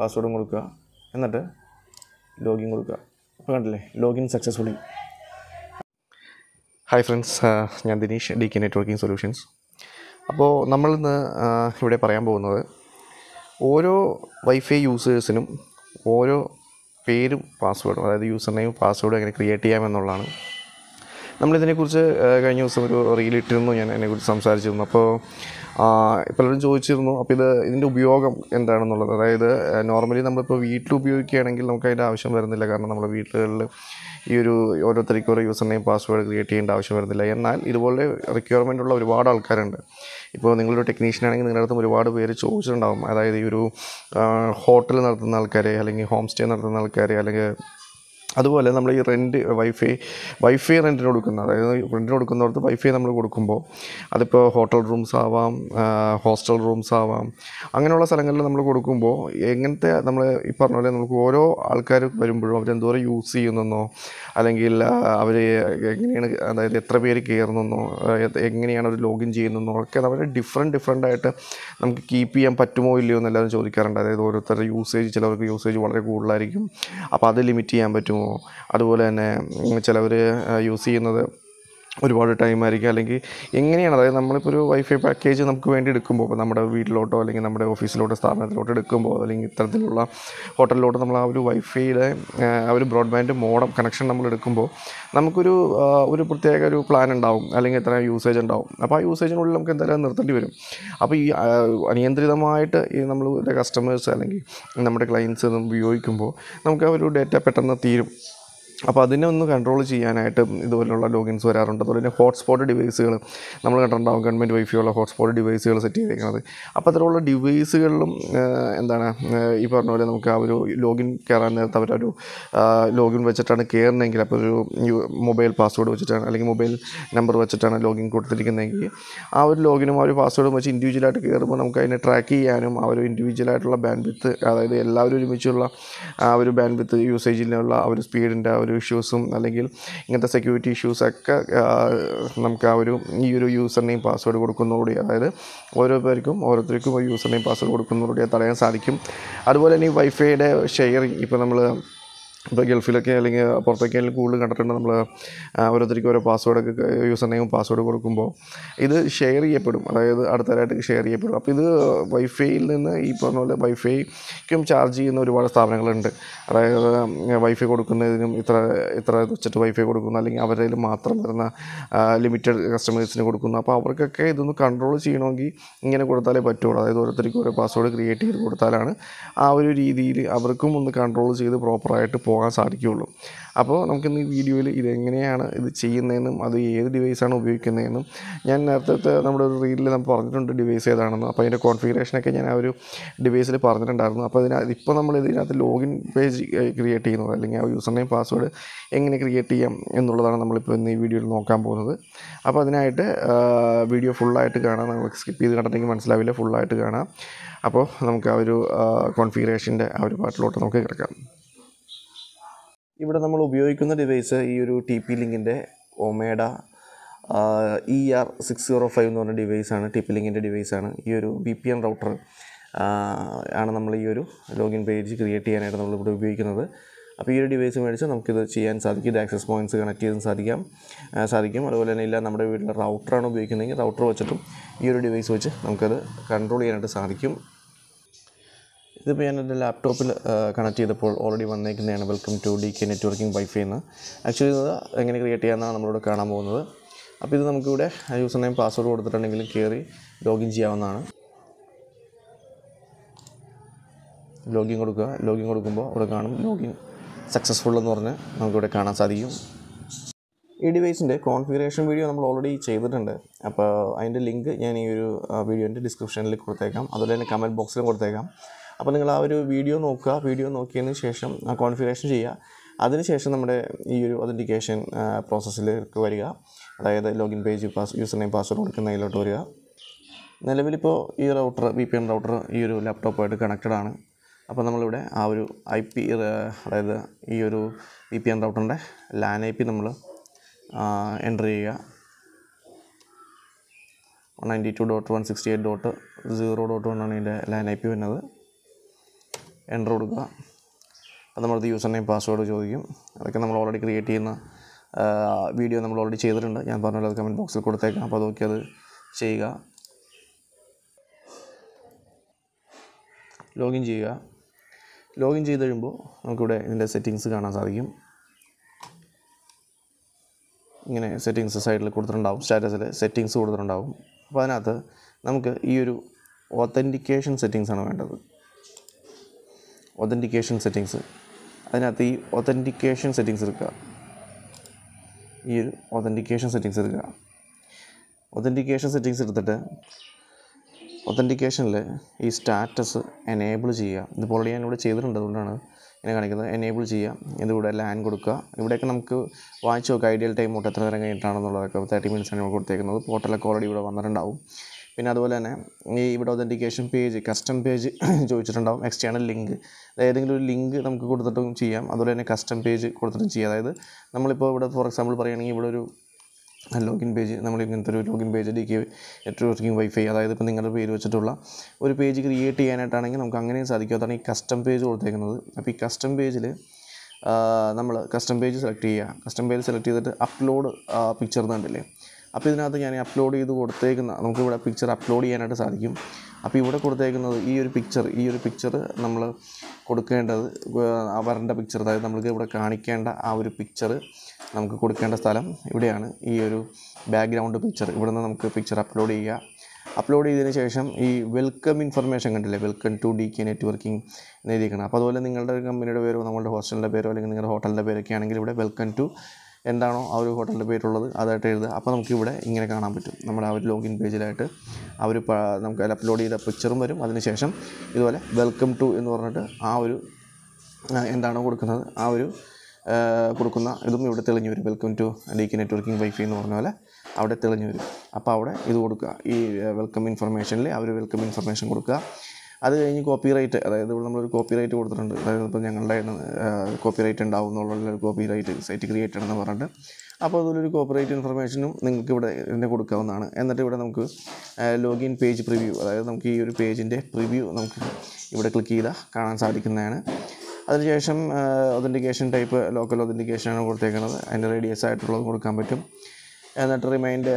പാസ്വേഡും കൊടുക്കുക എന്നിട്ട് ലോഗിൻ കൊടുക്കുക അപ്പോൾ കണ്ടില്ലേ ലോഗിൻ സക്സസ്ഫുള്ളി ഹായ് ഫ്രണ്ട്സ് ഞാൻ Dinesh D K networking solutions അപ്പോൾ നമ്മളിന്ന് ആ, ഇവിടെ പറയാൻ പോകുന്നത് ഓരോ വൈഫൈ യൂസേഴ്സിനും ഓരോ പേരും പാസ്വേഡും അതായത് യൂസർ നെയിം പാസ്വേഡും എങ്ങനെ ക്രിയേറ്റ് ചെയ്യാമെന്നുള്ളതാണ് നമ്മളിതിനെക്കുറിച്ച് ആ, കഴിഞ്ഞ ദിവസം ഒരു റീലിട്ടിരുന്നു ഞാൻ അതിനെക്കുറിച്ച് സംസാരിച്ചിരുന്നു അപ്പോൾ ആ, പലരും ചോദിച്ചിരുന്നു അപ്പോൾ ഇത് ഇതിൻ്റെ ഉപയോഗം എന്താണെന്നുള്ളത് അതായത് നോർമലി നമ്മളിപ്പോൾ വീട്ടിൽ ഉപയോഗിക്കുകയാണെങ്കിൽ നമുക്ക് അതിൻ്റെ ആവശ്യം വരുന്നില്ല കാരണം നമ്മുടെ വീടുകളിൽ ഈ ഒരു ഓരോരുത്തർക്കും ഓരോ യൂസർ നെയിം പാസ്വേഡ് ക്രിയേറ്റ് ചെയ്യേണ്ട ആവശ്യം വരുന്നില്ല എന്നാൽ ഇതുപോലെ റിക്വയർമെൻ്റ് ഉള്ള ഒരുപാട് ആൾക്കാരുണ്ട് ഇപ്പോൾ നിങ്ങളൊരു ടെക്നീഷ്യൻ ആണെങ്കിൽ നിങ്ങളുടെ അടുത്തും ഒരുപാട് പേര് ചോദിച്ചിട്ടുണ്ടാകും അതായത് ഈ ഒരു ഹോട്ടൽ നടത്തുന്ന ആൾക്കാരെ അല്ലെങ്കിൽ ഹോം സ്റ്റേ നടത്തുന്ന ആൾക്കാരെ അല്ലെങ്കിൽ അതുപോലെ നമ്മൾ ഈ റെൻറ്റ് വൈഫൈ വൈഫൈ റെൻറ്റിന് കൊടുക്കുന്ന അതായത് റെൻറ്റിന് കൊടുക്കുന്നിടത്ത് വൈഫൈ നമ്മൾ കൊടുക്കുമ്പോൾ അതിപ്പോൾ ഹോട്ടൽ റൂംസ് ആവാം ആ, ഹോസ്റ്റൽ റൂംസ് ആവാം അങ്ങനെയുള്ള സ്ഥലങ്ങളിൽ നമ്മൾ കൊടുക്കുമ്പോൾ എങ്ങനത്തെ നമ്മൾ ഈ പറഞ്ഞ പോലെ നമുക്ക് ഓരോ ആൾക്കാർ വരുമ്പോഴും അവരെന്തോരം യൂസ് ചെയ്യുന്നെന്നോ അല്ലെങ്കിൽ അവർ എങ്ങനെയാണ് അതായത് എത്ര പേര് കയറുന്നെന്നോ ആ, എ- എങ്ങനെയാണ് അവർ ലോഗിൻ ചെയ്യുന്നതെന്നോ ഒക്കെ അവർ ഡിഫറെൻറ്റ് ഡിഫറെൻ്റ് ആയിട്ട് നമുക്ക് കീപ്പ് ചെയ്യാൻ പറ്റുമോ ഇല്ലയോ എന്ന് എല്ലാവരും ചോദിക്കാറുണ്ട് അതായത് ഓരോരുത്തരുടെ യൂസേജ് ചിലവർക്ക് യൂസേജ് വളരെ കൂടുതലായിരിക്കും അപ്പോൾ അത് ലിമിറ്റ് ചെയ്യാൻ പറ്റുമോ അതുപോലെ തന്നെ ചിലവർ യൂസ് ചെയ്യുന്നത് ഒരുപാട് ടൈം ആയിരിക്കും അല്ലെങ്കിൽ എങ്ങനെയാണ് അതായത് നമ്മളിപ്പോൾ ഒരു വൈഫൈ പാക്കേജ് നമുക്ക് വേണ്ടി എടുക്കുമ്പോൾ ഇപ്പോൾ നമ്മുടെ വീട്ടിലോട്ടോ അല്ലെങ്കിൽ നമ്മുടെ ഓഫീസിലോട്ടോ സ്ഥാപനത്തിലോട്ടോ എടുക്കുമ്പോൾ അല്ലെങ്കിൽ ഇത്തരത്തിലുള്ള ഹോട്ടലിലോട്ടോ നമ്മൾ ആ ഒരു വൈഫൈയുടെ ആ ഒരു ബ്രോഡ്ബാൻഡ് മോഡം കണക്ഷൻ നമ്മൾ എടുക്കുമ്പോൾ നമുക്കൊരു ആ, ഒരു പ്രത്യേക ഒരു പ്ലാൻ ഉണ്ടാവും അല്ലെങ്കിൽ എത്ര യൂസേജ് ഉണ്ടാവും അപ്പോൾ ആ യൂസേജിനുള്ളിൽ നമുക്ക് എന്തായാലും നിർത്തേണ്ടി വരും അപ്പോൾ ഈ ആ, അനിയന്ത്രിതമായിട്ട് ഈ നമ്മൾ കസ്റ്റമേഴ്സ് അല്ലെങ്കിൽ നമ്മുടെ ക്ലയൻസ് ഉപയോഗിക്കുമ്പോൾ നമുക്ക് ആ ഒരു ഡേറ്റ പെട്ടെന്ന് തീരും അപ്പോൾ അതിനെ ഒന്ന് കൺട്രോൾ ചെയ്യാനായിട്ട് ഇതുപോലുള്ള ലോഗിൻസ് വരാറുണ്ട് അതുപോലെ തന്നെ ഹോട്ട്സ്പോട്ട് ഡിവൈസുകൾ നമ്മൾ കണ്ടിട്ടുണ്ടാവും ഗവൺമെൻറ് വൈഫൈയുള്ള ഹോട്ട്സ്പോട്ട് ഡിവൈസുകൾ സെറ്റ് ചെയ്തേക്കുന്നത് അപ്പോൾ അത്തരമുള്ള ഡിവൈസുകളിലും എന്താണ് ആ, ഈ പറഞ്ഞ പോലെ നമുക്ക് ആ ഒരു ലോഗിൻ കയറാൻ നേരത്ത് അവരൊരു ലോഗിൻ വെച്ചിട്ടാണ് കയറുന്നതെങ്കിൽ അപ്പോൾ ഒരു മൊബൈൽ പാസ്വേഡ് വെച്ചിട്ടാണ് അല്ലെങ്കിൽ മൊബൈൽ നമ്പർ വെച്ചിട്ടാണ് ലോഗിൻ കൊടുത്തിരിക്കുന്നതെങ്കിൽ ആ ഒരു ലോഗിനും ആ ഒരു പാസ്വേഡും വെച്ച് ഇൻഡിവിജ്വലായിട്ട് കയറുമ്പോൾ നമുക്ക് അതിനെ ട്രാക്ക് ചെയ്യാനും ആ ഒരു ഇൻഡിവിജ്വലായിട്ടുള്ള ബാൻഡ് വിത്ത് അതായത് എല്ലാവരും ഒരുമിച്ചുള്ള ആ ഒരു ബാൻഡ് വിത്ത് യൂസേജിലുള്ള ആ ഒരു സ്പീഡിൻ്റെ ആ ഒരു ഇഷ്യൂസും അല്ലെങ്കിൽ ഇങ്ങനത്തെ സെക്യൂരിറ്റി ഇഷ്യൂസൊക്കെ നമുക്ക് ആ ഒരു ഈ ഒരു യൂസർ നെയിം പാസ്വേഡ് കൊടുക്കുന്നതോടുകൂടി അതായത് ഓരോ പേർക്കും ഓരോരുത്തർക്കും ഒരു യൂസർ നെയിം പാസ്വേഡ് കൊടുക്കുന്നതോടുകൂടി അത് തടയാൻ സാധിക്കും അതുപോലെ തന്നെ ഈ വൈഫൈയുടെ ഷെയറിങ് ഇപ്പോൾ നമ്മൾ ഇപ്പോൾ ഗൾഫിലൊക്കെ അല്ലെങ്കിൽ പുറത്തൊക്കെ ആയാലും കൂടുതൽ കണ്ടിട്ടുണ്ട് നമ്മൾ ഓരോരുത്തർക്കും ഓരോ പാസ്വേഡൊക്കെ യൂസർ നെയിം പാസ്വേഡ് കൊടുക്കുമ്പോൾ ഇത് ഷെയർ ചെയ്യപ്പെടും അതായത് അടുത്തതായിട്ട് ഷെയർ ചെയ്യപ്പെടും അപ്പോൾ ഇത് വൈഫൈയിൽ നിന്ന് ഈ പറഞ്ഞ പോലെ വൈഫൈക്കും ചാർജ് ചെയ്യുന്ന ഒരുപാട് സ്ഥാപനങ്ങളുണ്ട് അതായത് വൈഫൈ കൊടുക്കുന്നതിനും ഇത്ര ഇത്ര വെച്ചിട്ട് വൈഫൈ കൊടുക്കുന്നു അല്ലെങ്കിൽ അവരിൽ മാത്രം വരുന്ന ലിമിറ്റഡ് കസ്റ്റമേഴ്സിന് കൊടുക്കുന്നു അപ്പോൾ അവർക്കൊക്കെ ഇതൊന്ന് കൺട്രോൾ ചെയ്യണമെങ്കിൽ ഇങ്ങനെ കൊടുത്താലേ പറ്റുള്ളൂ അതായത് ഓരോരുത്തർക്കും ഓരോ പാസ്വേഡ് ക്രിയേറ്റ് ചെയ്ത് കൊടുത്താലാണ് ആ ഒരു രീതിയിൽ അവർക്കും ഒന്ന് കൺട്രോൾ ചെയ്ത് പ്രോപ്പറായിട്ട് പോകാൻ സാധിക്കുകയുള്ളൂ അപ്പോൾ നമുക്കിന്ന് ഈ വീഡിയോയിൽ ഇതെങ്ങനെയാണ് ഇത് ചെയ്യുന്നതെന്നും അത് ഏത് ഡിവൈസാണ് ഉപയോഗിക്കുന്നതെന്നും ഞാൻ നേരത്തെ നമ്മുടെ ഒരു റീലിൽ നമ്മൾ പറഞ്ഞിട്ടുണ്ട് ഡിവൈസ് ഏതാണെന്ന് അപ്പോൾ അതിൻ്റെ കോൺഫിഗറേഷനൊക്കെ ഞാൻ ആ ഒരു ഡിവൈസിൽ പറഞ്ഞിട്ടുണ്ടായിരുന്നു അപ്പോൾ ഇതിനകത്ത് ഇപ്പോൾ നമ്മൾ ഇതിനകത്ത് ലോഗിൻ പേജ് ക്രിയേറ്റ് ചെയ്യുന്നത് അല്ലെങ്കിൽ ആ യൂസർ നെയിം പാസ്വേഡ് എങ്ങനെ ക്രിയേറ്റ് ചെയ്യാം എന്നുള്ളതാണ് നമ്മളിപ്പോൾ ഇന്ന് ഈ വീഡിയോയിൽ നോക്കാൻ പോകുന്നത് അപ്പോൾ അതിനായിട്ട് വീഡിയോ ഫുള്ളായിട്ട് കാണാം നമുക്ക് സ്കിപ്പ് ചെയ്ത് കണ്ടിട്ടെങ്കിൽ മനസ്സിലാവില്ല ഫുള്ളായിട്ട് കാണാം അപ്പോൾ നമുക്ക് ആ ഒരു കോൺഫിഗറേഷൻ്റെ ആ ഒരു പാട്ടിലോട്ട് നമുക്ക് കിടക്കാം ഇവിടെ നമ്മൾ ഉപയോഗിക്കുന്ന ഡിവൈസ് ഈ ഒരു ടി പി ലിങ്കിൻ്റെ Omada E R six zero five എന്ന് പറഞ്ഞ ഡിവൈസാണ് ടി പി ലിങ്കിൻ്റെ ഡിവൈസാണ് ഈ ഒരു വി പി എൻ റൗട്ടർ ആണ് നമ്മൾ ഈ ഒരു ലോഗിൻ പേജ് ക്രിയേറ്റ് ചെയ്യാനായിട്ട് നമ്മളിവിടെ ഉപയോഗിക്കുന്നത് അപ്പോൾ ഈ ഒരു ഡിവൈസ് മേടിച്ച് നമുക്കിത് ചെയ്യാൻ സാധിക്കും ഇത് ആക്സസ് പോയിൻറ്റ്സ് കണക്ട് ചെയ്യാൻ സാധിക്കാം ആ, സാധിക്കും അതുപോലെ തന്നെ ഇല്ല നമ്മുടെ വീട്ടിലെ റൗട്ടറാണ് ഉപയോഗിക്കുന്നതെങ്കിൽ റൗട്ടർ വെച്ചിട്ടും ഈ ഒരു ഡിവൈസ് വെച്ച് നമുക്കത് കൺട്രോൾ ചെയ്യാനായിട്ട് സാധിക്കും ഇതിപ്പോൾ ഞാൻ എൻ്റെ ലാപ്ടോപ്പിൽ കണക്ട് ചെയ്തപ്പോൾ ഓൾറെഡി വന്നേക്കുന്നതാണ് welcome to D K networking wifi എന്ന് ആക്ച്വലി ഇത് എങ്ങനെ ക്രിയേറ്റ് ചെയ്യാമെന്നാണ് നമ്മളിവിടെ കാണാൻ പോകുന്നത് അപ്പോൾ ഇത് നമുക്കിവിടെ യൂസർ നെയിം പാസ്വേഡ് കൊടുത്തിട്ടുണ്ടെങ്കിലും കയറി ലോഗിൻ ചെയ്യാവുന്നതാണ് ലോഗിൻ കൊടുക്കുക ലോഗിൻ കൊടുക്കുമ്പോൾ അവിടെ കാണും ലോഗിൻ സക്സസ്ഫുൾ എന്ന് പറഞ്ഞ് നമുക്കിവിടെ കാണാൻ സാധിക്കും ഈ ഡിവൈസിൻ്റെ കോൺഫിഗറേഷൻ വീഡിയോ നമ്മൾ ഓൾറെഡി ചെയ്തിട്ടുണ്ട് അപ്പോൾ അതിൻ്റെ ലിങ്ക് ഞാൻ ഈ ഒരു വീഡിയോൻ്റെ ഡിസ്ക്രിപ്ഷനിൽ കൊടുത്തേക്കാം അതുപോലെ തന്നെ കമൻറ്റ് ബോക്സിലും കൊടുത്തേക്കാം അപ്പോൾ നിങ്ങൾ ആ ഒരു വീഡിയോ നോക്കുക വീഡിയോ നോക്കിയതിന് ശേഷം ആ കോൺഫിഗറേഷൻ ചെയ്യുക അതിനുശേഷം നമ്മുടെ ഈ ഒരു ഒതൻറ്റിക്കേഷൻ പ്രോസസ്സിലേക്ക് വരിക അതായത് login page pass username password കൊടുക്കുന്നതിലോട്ട് വരിക നിലവിലിപ്പോൾ ഈ router V P N router ഈ ഒരു ലാപ്ടോപ്പായിട്ട് കണക്റ്റഡ് ആണ് അപ്പോൾ നമ്മളിവിടെ ആ ഒരു ഐ പി അതായത് ഈ ഒരു വി പി എൻ റൗട്ടറിൻ്റെ ലാൻ ഐ പി നമ്മൾ എൻ്റർ ചെയ്യുക one ninety two dot one sixty eight dot zero dot one ആണ് ഇതിൻ്റെ ലാൻ ഐ പി വരുന്നത് എൻ്റർ കൊടുക്കുക അപ്പോൾ നമ്മളത് യൂസർ നെയിം പാസ്വേഡ് ചോദിക്കും അതൊക്കെ നമ്മൾ ഓൾറെഡി ക്രിയേറ്റ് ചെയ്യുന്ന വീഡിയോ നമ്മൾ ഓൾറെഡി ചെയ്തിട്ടുണ്ട് ഞാൻ പറഞ്ഞല്ലോ അത് കമൻറ്റ് ബോക്സിൽ കൊടുത്തേക്കാം അപ്പോൾ അതൊക്കെ അത് ചെയ്യുക ലോഗിൻ ചെയ്യുക ലോഗിൻ ചെയ്ത് കഴിയുമ്പോൾ നമുക്കിവിടെ ഇതിൻ്റെ സെറ്റിങ്സ് കാണാൻ സാധിക്കും ഇങ്ങനെ സെറ്റിങ്സ് സൈഡിൽ കൊടുത്തിട്ടുണ്ടാവും സ്റ്റാറ്റസിൽ സെറ്റിങ്സ് കൊടുത്തിട്ടുണ്ടാവും അപ്പോൾ അതിനകത്ത് നമുക്ക് ഈ ഒരു ഒത്തൻറ്റിക്കേഷൻ സെറ്റിങ്സ് ആണ് വേണ്ടത് ഒത്തൻറ്റിക്കേഷൻ സെറ്റിങ്സ് അതിനകത്ത് ഈ ഒത്തൻറ്റിക്കേഷൻ സെറ്റിങ്സ് എടുക്കുക ഈ ഒരു ഒത്തൻറ്റിക്കേഷൻ സെറ്റിങ്സ് എടുക്കുക ഒത്തൻറ്റിക്കേഷൻ സെറ്റിങ്സ് എടുത്തിട്ട് ഒത്തൻറ്റിക്കേഷനിൽ ഈ സ്റ്റാറ്റസ് എനേബിൾ ചെയ്യുക ഇതിപ്പോൾ ഓൾറെഡി ഞാൻ ഇവിടെ ചെയ്തിട്ടുണ്ട് അതുകൊണ്ടാണ് ഇങ്ങനെ കാണിക്കുന്നത് എനേബിൾ ചെയ്യുക ഇതിവിടെ ലാൻ കൊടുക്കുക ഇവിടെയൊക്കെ നമുക്ക് വായിച്ച് നോക്കുക ഐഡിയൽ ടൈം തൊട്ട് എത്ര നേരം കഴിഞ്ഞിട്ടാണെന്നുള്ളതൊക്കെ തേർട്ടി മിനിറ്റ്സാണ് നമ്മൾ കൊടുത്തേക്കുന്നത് പോർട്ടലൊക്കെ ഓൾറെഡി ഇവിടെ വന്നിട്ടുണ്ടാവും പിന്നെ അതുപോലെ തന്നെ ഈ ഇവിടെ ഒതൻറ്റിക്കേഷൻ പേജ് കസ്റ്റം പേജ് ചോദിച്ചിട്ടുണ്ടാവും എക്സ്റ്റേണൽ ലിങ്ക് ഏതെങ്കിലും ഒരു ലിങ്ക് നമുക്ക് കൊടുത്തിട്ടും ചെയ്യാം അതുപോലെ തന്നെ കസ്റ്റം പേജ് കൊടുത്തിട്ടും ചെയ്യാം അതായത് നമ്മളിപ്പോൾ ഇവിടെ ഫോർ എക്സാമ്പിൾ പറയുകയാണെങ്കിൽ ഇവിടെ ഒരു ലോഗിൻ പേജ് നമ്മൾ ഇങ്ങനത്തെ ഒരു login page D K networking wifi അതായത് ഇപ്പോൾ നിങ്ങളുടെ പേര് വെച്ചിട്ടുള്ള ഒരു പേജ് ക്രിയേറ്റ് ചെയ്യാനായിട്ടാണെങ്കിൽ നമുക്ക് അങ്ങനെയും സാധിക്കും അതാണ് ഈ കസ്റ്റം പേജ് കൊടുത്തേക്കുന്നത് അപ്പോൾ ഈ കസ്റ്റം പേജിൽ നമ്മൾ കസ്റ്റം പേജ് സെലക്ട് ചെയ്യുക കസ്റ്റം പേജ് സെലക്ട് ചെയ്തിട്ട് അപ്ലോഡ് പിക്ചർ കണ്ടില്ലേ അപ്പോൾ ഇതിനകത്ത് ഞാൻ അപ്ലോഡ് ചെയ്ത് കൊടുത്തേക്കുന്ന നമുക്കിവിടെ പിക്ചർ അപ്ലോഡ് ചെയ്യാനായിട്ട് സാധിക്കും അപ്പോൾ ഇവിടെ കൊടുത്തേക്കുന്നത് ഈ ഒരു പിക്ചർ ഈ ഒരു പിക്ചർ നമ്മൾ കൊടുക്കേണ്ടത് അവരുടെ പിക്ചർ അതായത് നമ്മൾക്ക് ഇവിടെ കാണിക്കേണ്ട ആ ഒരു പിക്ചർ നമുക്ക് കൊടുക്കേണ്ട സ്ഥലം ഇവിടെയാണ് ഈ ഒരു ബാക്ക്ഗ്രൗണ്ട് പിക്ചർ ഇവിടെ നിന്ന് നമുക്ക് പിക്ചർ അപ്ലോഡ് ചെയ്യുക അപ്ലോഡ് ചെയ്തതിന് ശേഷം ഈ വെൽക്കം ഇൻഫർമേഷൻ കണ്ടില്ലേ welcome to D K networking എന്നെഴുതിയിരിക്കണം അപ്പോൾ അതുപോലെ നിങ്ങളുടെ ഒരു കമ്പനിയുടെ പേരോ നമ്മളുടെ ഹോസ്റ്റലിൻ്റെ പേരോ അല്ലെങ്കിൽ നിങ്ങളുടെ ഹോട്ടലിൻ്റെ പേരൊക്കെ ആണെങ്കിൽ ഇവിടെ വെൽക്കം ടു എന്താണോ ആ ഒരു ഹോട്ടലിൻ്റെ പേരുള്ളത് അതായിട്ട് എഴുതുക അപ്പോൾ നമുക്ക് ഇവിടെ ഇങ്ങനെ കാണാൻ പറ്റും നമ്മുടെ ആ ഒരു ലോഗിൻ പേജിലായിട്ട് ആ ഒരു പ- നമുക്ക് അതിൽ അപ്ലോഡ് ചെയ്ത പിക്ചറും വരും അതിനുശേഷം ഇതുപോലെ വെൽക്കം ടു എന്ന് പറഞ്ഞിട്ട് ആ ഒരു ആ, എന്താണോ കൊടുക്കുന്നത് ആ ഒരു ആ, കൊടുക്കുന്ന ഇതും ഇവിടെ തെളിഞ്ഞു വരും welcome to D K networking wifi എന്ന് പറഞ്ഞ പോലെ അവിടെ തെളിഞ്ഞു വരും അപ്പോൾ അവിടെ ഇത് കൊടുക്കുക ഈ വെൽക്കം ഇൻഫർമേഷനിൽ ആ ഒരു വെൽക്കം ഇൻഫർമേഷൻ കൊടുക്കുക അത് കഴിഞ്ഞ് കോപ്പി റൈറ്റ് അതായത് ഇവിടെ നമ്മളൊരു കോപ്പി റൈറ്റ് കൊടുത്തിട്ടുണ്ട് അതായത് ഇപ്പോൾ ഞങ്ങളുടെ കോപ്പി റൈറ്റ് ഉണ്ടാവും എന്നുള്ള കോപ്പി റൈറ്റ് സൈറ്റ് ക്രിയേറ്റഡ് എന്ന് പറഞ്ഞിട്ട് അപ്പോൾ അതിലൊരു കോപ്പറേറ്റ് ഇൻഫർമേഷനും നിങ്ങൾക്ക് ഇവിടെ ഇതിനെ കൊടുക്കാവുന്നതാണ് എന്നിട്ട് ഇവിടെ നമുക്ക് ലോഗിൻ പേജ് പ്രിവ്യൂ അതായത് നമുക്ക് ഈ ഒരു പേജിൻ്റെ പ്രിവ്യൂ നമുക്ക് ഇവിടെ ക്ലിക്ക് ചെയ്താൽ കാണാൻ സാധിക്കുന്നതാണ് അതിനുശേഷം ഒതൻറ്റിക്കേഷൻ ടൈപ്പ് ലോക്കൽ ഒതൻറ്റിക്കേഷനാണ് കൊടുത്തേക്കുന്നത് അതിൻ്റെ റേഡിയസ് ആയിട്ടുള്ളത് കൊടുക്കാൻ പറ്റും എന്നിട്ട് remind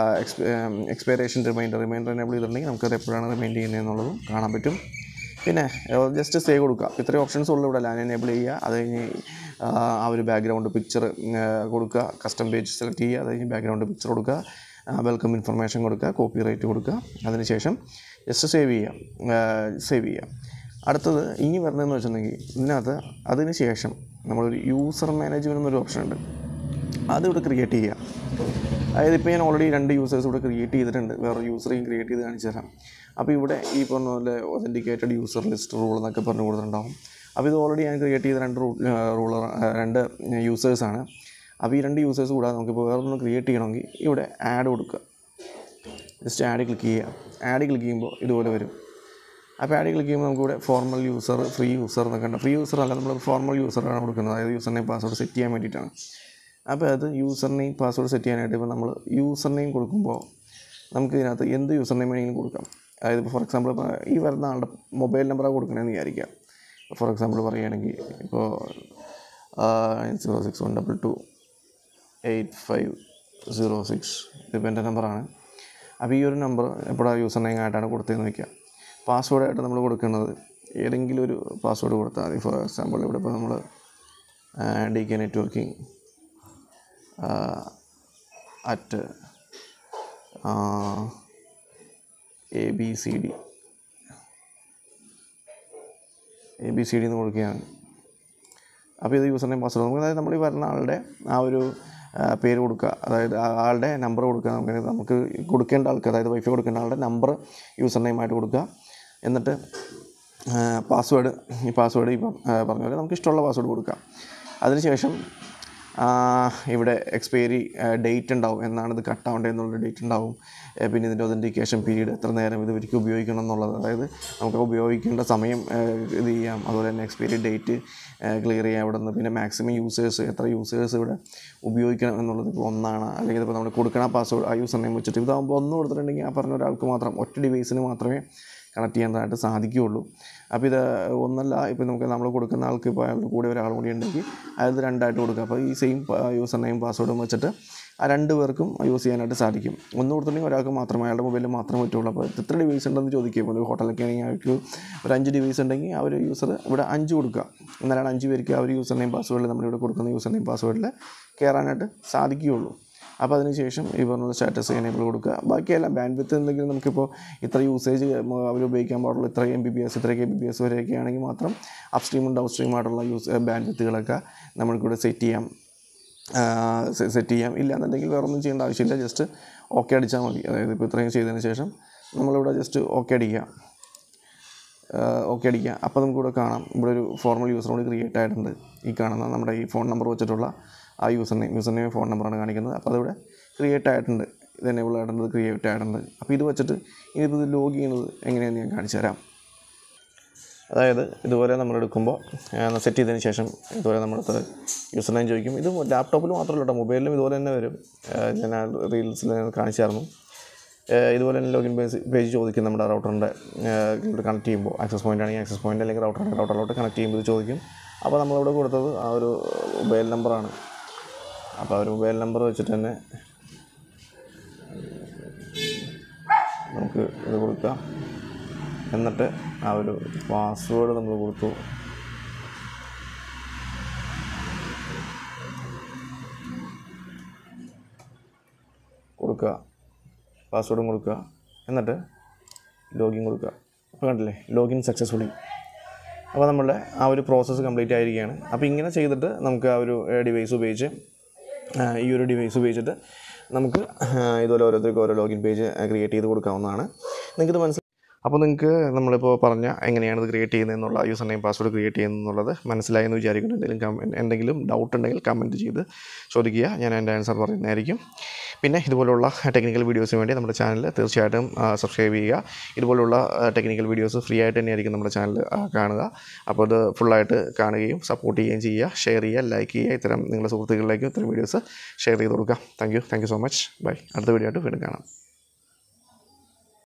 expiration reminder reminder enable ചെയ്തിട്ടുണ്ടെങ്കിൽ നമുക്കത് എപ്പോഴാണ് റിമൈൻഡ് ചെയ്യുന്നത് എന്നുള്ളതും കാണാൻ പറ്റും പിന്നെ ജസ്റ്റ് സേവ് കൊടുക്കുക ഇത്രയും ഓപ്ഷൻസ് ഉള്ളൂ ഇവിടെ ലാൻ എനേബിൾ ചെയ്യുക അത് കഴിഞ്ഞ് ആ, ആ ഒരു ബാക്ക്ഗ്രൗണ്ട് പിക്ചർ കൊടുക്കുക കസ്റ്റം പേജ് സെലക്ട് ചെയ്യുക അത് കഴിഞ്ഞ് ബാക്ക്ഗ്രൗണ്ട് പിക്ചർ കൊടുക്കുക വെൽക്കം ഇൻഫർമേഷൻ കൊടുക്കുക കോപ്പി റൈറ്റ് കൊടുക്കുക അതിനുശേഷം ജസ്റ്റ് സേവ് ചെയ്യുക സേവ് ചെയ്യുക അടുത്തത് ഇനി വരുന്നതെന്ന് വെച്ചിട്ടുണ്ടെങ്കിൽ ഇതിനകത്ത് അതിന് ശേഷം നമ്മളൊരു യൂസർ മാനേജ്മെൻറ്റ് എന്നൊരു ഓപ്ഷൻ ഉണ്ട് അതിവിടെ ക്രിയേറ്റ് ചെയ്യുക അതായത് ഇപ്പോൾ ഞാൻ ഓൾറെഡി രണ്ട് യൂസേഴ്സ് ഇവിടെ ക്രിയേറ്റ് ചെയ്തിട്ടുണ്ട് വേറെ യൂസറേയും ക്രിയേറ്റ് ചെയ്ത് കാണിച്ചു തരാം അപ്പോൾ ഇവിടെ ഈ പറഞ്ഞ പോലെ ഒതൻറ്റിക്കേറ്റഡ് യൂസർ ലിസ്റ്റ് റൂൾ എന്നൊക്കെ പറഞ്ഞു കൊടുത്തിട്ടുണ്ടാവും അപ്പോൾ ഇത് ഓൾറെഡി ഞാൻ ക്രിയേറ്റ് ചെയ്ത രണ്ട് റൂളർ രണ്ട് യൂസേഴ്സാണ് അപ്പോൾ ഈ രണ്ട് യൂസേഴ്സ് കൂടാതെ നമുക്കിപ്പോൾ വേറെ ഒന്ന് ക്രിയേറ്റ് ചെയ്യണമെങ്കിൽ ഇവിടെ ആഡ് കൊടുക്കുക ജസ്റ്റ് ആഡ് ക്ലിക്ക് ചെയ്യുക ആഡ് ക്ലിക്ക് ചെയ്യുമ്പോൾ ഇതുപോലെ വരും അപ്പോൾ ആഡ് ക്ലിക്ക് ചെയ്യുമ്പോൾ നമുക്കിവിടെ ഫോർമൽ യൂസർ ഫ്രീ യൂസർ എന്നൊക്കെ ഉണ്ട് ഫ്രീ യൂസർ അല്ല നമ്മൾ ഫോർമൽ യൂസറാണ് കൊടുക്കുന്നത് അതായത് യൂസർ നെയിം പാസ്വേഡ് സെറ്റ് ചെയ്യാൻ വേണ്ടിയിട്ടാണ് അപ്പോൾ അത് യൂസർ നെയിം പാസ്വേഡ് സെറ്റ് ചെയ്യാനായിട്ട് ഇപ്പോൾ നമ്മൾ യൂസർ നെയിം കൊടുക്കുമ്പോൾ നമുക്ക് ഇതിനകത്ത് എന്ത് യൂസർ നെയിം വേണമെങ്കിലും കൊടുക്കാം അതായത് ഇപ്പോൾ ഫോർ എക്സാമ്പിൾ ഇപ്പോൾ ഈ വരുന്ന ആളുടെ മൊബൈൽ നമ്പറാണ് കൊടുക്കണമെന്ന് വിചാരിക്കാം ഫോർ എക്സാമ്പിൾ പറയുകയാണെങ്കിൽ ഇപ്പോൾ zero six one double two eight five zero six ഇതിപ്പോൾ എൻ്റെ നമ്പറാണ് അപ്പോൾ ഈ ഒരു നമ്പർ എപ്പോഴാണ് യൂസർ നെയിം ആയിട്ടാണ് കൊടുത്തതെന്ന് വയ്ക്കുക പാസ്വേഡായിട്ട് നമ്മൾ കൊടുക്കുന്നത് ഏതെങ്കിലും ഒരു പാസ്വേഡ് കൊടുത്താൽ മതി ഫോർ എക്സാമ്പിൾ ഇവിടെ ഇപ്പോൾ നമ്മൾ D K networking at A B C D A B C D എന്ന് കൊടുക്കുകയാണ് അപ്പോൾ ഇത് യൂസർ നെയിം പാസ്വേഡ് നമുക്ക് അതായത് നമ്മൾ ഈ വരുന്ന ആളുടെ ആ ഒരു ആ, പേര് കൊടുക്കുക അതായത് ആ ആളുടെ നമ്പർ കൊടുക്കുക നമുക്ക് നമുക്ക് കൊടുക്കേണ്ട ആൾക്ക് അതായത് വൈഫൈ കൊടുക്കേണ്ട ആളുടെ നമ്പർ യൂസർ നെയിമായിട്ട് കൊടുക്കുക എന്നിട്ട് പാസ്വേഡ് ഈ പാസ്വേഡ് ഇപ്പം ആ, പറഞ്ഞ പോലെ നമുക്ക് ഇഷ്ടമുള്ള പാസ്വേഡ് കൊടുക്കാം അതിനുശേഷം ആ, ഇവിടെ എക്സ്പയറി ഡേറ്റ് ഉണ്ടാവും എന്നാണ് ഇത് കട്ടാവേണ്ടത് എന്നുള്ള ഡേറ്റ് ഉണ്ടാവും ഏ, പിന്നെ ഇതിൻ്റെ ഒതൻറ്റിക്കേഷൻ പീരീഡ് എത്ര നേരം ഇത് ഇവർക്ക് ഉപയോഗിക്കണം എന്നുള്ളത് അതായത് നമുക്ക് ഉപയോഗിക്കേണ്ട സമയം ഏ, ഇത് ചെയ്യാം അതുപോലെ തന്നെ എക്സ്പയറി ഡേറ്റ് ക്ലിയർ ചെയ്യാം ഇവിടെ നിന്ന് പിന്നെ മാക്സിമം യൂസേഴ്സ് എത്ര യൂസേഴ്സ് ഇവിടെ ഉപയോഗിക്കണം എന്നുള്ളത് ഇപ്പോൾ ഒന്നാണ് അല്ലെങ്കിൽ ഇപ്പോൾ നമ്മൾ കൊടുക്കണ പാസ്വേഡ് ആ യൂസർ നെയിം വെച്ചിട്ട് ഇതാകുമ്പോൾ ഒന്ന് കൊടുത്തിട്ടുണ്ടെങ്കിൽ ആ പറഞ്ഞ ഒരാൾക്ക് മാത്രം ഒറ്റ ഡിവൈസിന് മാത്രമേ കണക്ട് ചെയ്യാനായിട്ട് സാധിക്കുകയുള്ളൂ അപ്പോൾ ഇത് ഒന്നല്ല ഇപ്പോൾ നമുക്ക് നമ്മൾ കൊടുക്കുന്ന ആൾക്ക് ഇപ്പോൾ അയാളുടെ കൂടെ ഒരാൾ കൂടി ഉണ്ടെങ്കിൽ അയാൾ രണ്ടായിട്ട് കൊടുക്കുക അപ്പോൾ ഈ സെയിം യൂസർ നെയിം പാസ്വേഡും വെച്ചിട്ട് ആ രണ്ട് പേർക്കും യൂസ് ചെയ്യാനായിട്ട് സാധിക്കും ഒന്ന് കൊടുത്തിട്ടുണ്ടെങ്കിൽ ഒരാൾക്ക് മാത്രമേ അയാളുടെ മൊബൈലിൽ മാത്രമേ പറ്റുള്ളൂ അപ്പോൾ എത്ര ഡിവൈസ് ഉണ്ടെന്ന് ചോദിക്കുക ഇപ്പോൾ ഒരു ഹോട്ടലൊക്കെ ആണെങ്കിൽ അവർക്ക് ഒരു അഞ്ച് ഡിവൈസ് ഉണ്ടെങ്കിൽ ആ ഒരു യൂസർ ഇവിടെ അഞ്ച് കൊടുക്കുക എന്നാലാണ് അഞ്ച് പേർക്ക് ആ ഒരു യൂസർ നെയിം പാസ്വേഡിൽ നമ്മളിവിടെ കൊടുക്കുന്ന യൂസർ നെയിം പാസ്വേഡിൽ കയറാനായിട്ട് സാധിക്കുകയുള്ളൂ അപ്പോൾ അതിനുശേഷം ഈ പറഞ്ഞ സ്റ്റാറ്റസ് എനേബിൾ കൊടുക്കുക ബാക്കിയെല്ലാം ബാൻഡ് വിത്ത് എന്തെങ്കിലും നമുക്കിപ്പോൾ ഇത്ര യൂസേജ് അവർ ഉപയോഗിക്കാൻ പാടുള്ളൂ ഇത്ര എം ബി ബി എസ് ഇത്ര കെ ബി ബി എസ് വരെയൊക്കെ ആണെങ്കിൽ മാത്രം അപ് സ്ട്രീമും ഡൗൺ സ്ട്രീമായിട്ടുള്ള യൂസ് ബാൻഡ് വിത്തുകളൊക്കെ നമ്മൾക്കിവിടെ സെറ്റ് ചെയ്യാം സെറ്റ് ചെയ്യാം ഇല്ല എന്നുണ്ടെങ്കിൽ വേറെ ഒന്നും ചെയ്യേണ്ട ആവശ്യമില്ല ജസ്റ്റ് ഓക്കെ അടിച്ചാൽ മതി അതായത് ഇപ്പോൾ ഇത്രയും ചെയ്തതിന് ശേഷം നമ്മളിവിടെ ജസ്റ്റ് ഓക്കെ അടിക്കുക ഓക്കെ അടിക്കുക അപ്പോൾ നമുക്കിവിടെ കാണാം ഇവിടെ ഒരു ഫോർമൽ യൂസർ കൂടി ക്രിയേറ്റ് ആയിട്ടുണ്ട് ഈ കാണുന്ന നമ്മുടെ ഈ ഫോൺ നമ്പർ വെച്ചിട്ടുള്ള ആ username username phone നമ്പറാണ് കാണിക്കുന്നത് അപ്പോൾ അതിവിടെ ക്രിയേറ്റ് ആയിട്ടുണ്ട് ഇത് എനേബിൾ ആയിട്ടുണ്ട് ക്രിയേറ്റ് ആയിട്ടുണ്ട് അപ്പോൾ ഇത് വെച്ചിട്ട് ഇനിയിപ്പോൾ ഇത് ലോഗ് ചെയ്യുന്നത് എങ്ങനെയാണെന്ന് ഞാൻ കാണിച്ചു തരാം അതായത് ഇതുപോലെ നമ്മൾ എടുക്കുമ്പോൾ സെറ്റ് ചെയ്തതിന് ശേഷം ഇതുപോലെ നമ്മളടുത്ത് യൂസർ നെയിം ചോദിക്കും ഇത് ലാപ്ടോപ്പിൽ മാത്രമല്ല കേട്ടോ മൊബൈലിലും ഇതുപോലെ തന്നെ വരും ഏഹ് ഞാൻ ആ റീൽസിൽ കാണിച്ചായിരുന്നു ഏഹ് ഇതുപോലെ തന്നെ ലോഗിൻ പേജ് പേജ് ചോദിക്കും നമ്മുടെ റൗട്ടറിൻ്റെ കണക്ട് ചെയ്യുമ്പോൾ ആക്സസ് പോയിൻ്റ് ആണെങ്കിൽ ആക്സസ് പോയിൻ്റ് അല്ലെങ്കിൽ റൗട്ടർ റൗട്ടറിലോട്ട് കണക്ട് ചെയ്യുമ്പോൾ ഇത് ചോദിക്കും അപ്പോൾ നമ്മളിവിടെ കൊടുത്തത് ആ ഒരു മൊബൈൽ നമ്പറാണ് അപ്പോൾ ആ ഒരു മൊബൈൽ നമ്പർ വെച്ചിട്ട് തന്നെ നമുക്ക് ഇത് കൊടുക്കാം എന്നിട്ട് ആ ഒരു പാസ്വേഡ് നമ്മൾ കൊടുത്തു കൊടുക്കുക പാസ്വേഡും കൊടുക്കുക എന്നിട്ട് ലോഗിൻ കൊടുക്കുക അപ്പോൾ കണ്ടില്ലേ ലോഗിൻ സക്സസ്ഫുള്ളി അപ്പോൾ നമ്മളുടെ ആ ഒരു പ്രോസസ്സ് കംപ്ലീറ്റ് ആയിരിക്കുകയാണ് അപ്പോൾ ഇങ്ങനെ ചെയ്തിട്ട് നമുക്ക് ആ ഒരു ഡിവൈസ് ഉപയോഗിച്ച് ആ, ഈ ഒരു ഡിവൈസ് ഉപയോഗിച്ചിട്ട് നമുക്ക് ആ, ഇതുപോലെ ഓരോരുത്തർക്കും ഓരോ ലോഗിൻ പേജ് ക്രിയേറ്റ് ചെയ്ത് കൊടുക്കാവുന്നതാണ് നിങ്ങൾക്കിത് മനസ്സിലായി അപ്പോൾ നിങ്ങൾക്ക് നമ്മളിപ്പോൾ പറഞ്ഞ എങ്ങനെയാണ് ഇത് ക്രിയേറ്റ് ചെയ്യുന്നതെന്നുള്ള യൂസർ നെയിം പാസ്വേഡ് ക്രിയേറ്റ് ചെയ്യുന്നതെന്നുള്ളത് മനസ്സിലായെന്ന് വിചാരിക്കുന്നു എന്തെങ്കിലും കമൻറ്റ് എന്തെങ്കിലും ഡൗട്ട് ഉണ്ടെങ്കിൽ കമൻറ്റ് ചെയ്ത് ചോദിക്കുക ഞാൻ എൻ്റെ ആൻസർ പറയുന്നതായിരിക്കും പിന്നെ ഇതുപോലുള്ള ടെക്നിക്കൽ വീഡിയോസിന് വേണ്ടി നമ്മുടെ ചാനൽ തീർച്ചയായിട്ടും സബ്സ്ക്രൈബ് ചെയ്യുക ഇതുപോലുള്ള ടെക്നിക്കൽ വീഡിയോസ് ഫ്രീ ആയിട്ട് തന്നെയായിരിക്കും നമ്മുടെ ചാനൽ കാണുക അപ്പോൾ അത് ഫുള്ളായിട്ട് കാണുകയും സപ്പോർട്ട് ചെയ്യുകയും ചെയ്യുക ഷെയർ ചെയ്യുക ലൈക്ക് ചെയ്യുക ഇത്തരം നിങ്ങളുടെ സുഹൃത്തുക്കളിലേക്കും ഇത്തരം വീഡിയോസ് ഷെയർ ചെയ്ത് കൊടുക്കുക thank you thank you so much bye അടുത്ത വീഡിയോ ആയിട്ട് വീണ്ടും കാണാം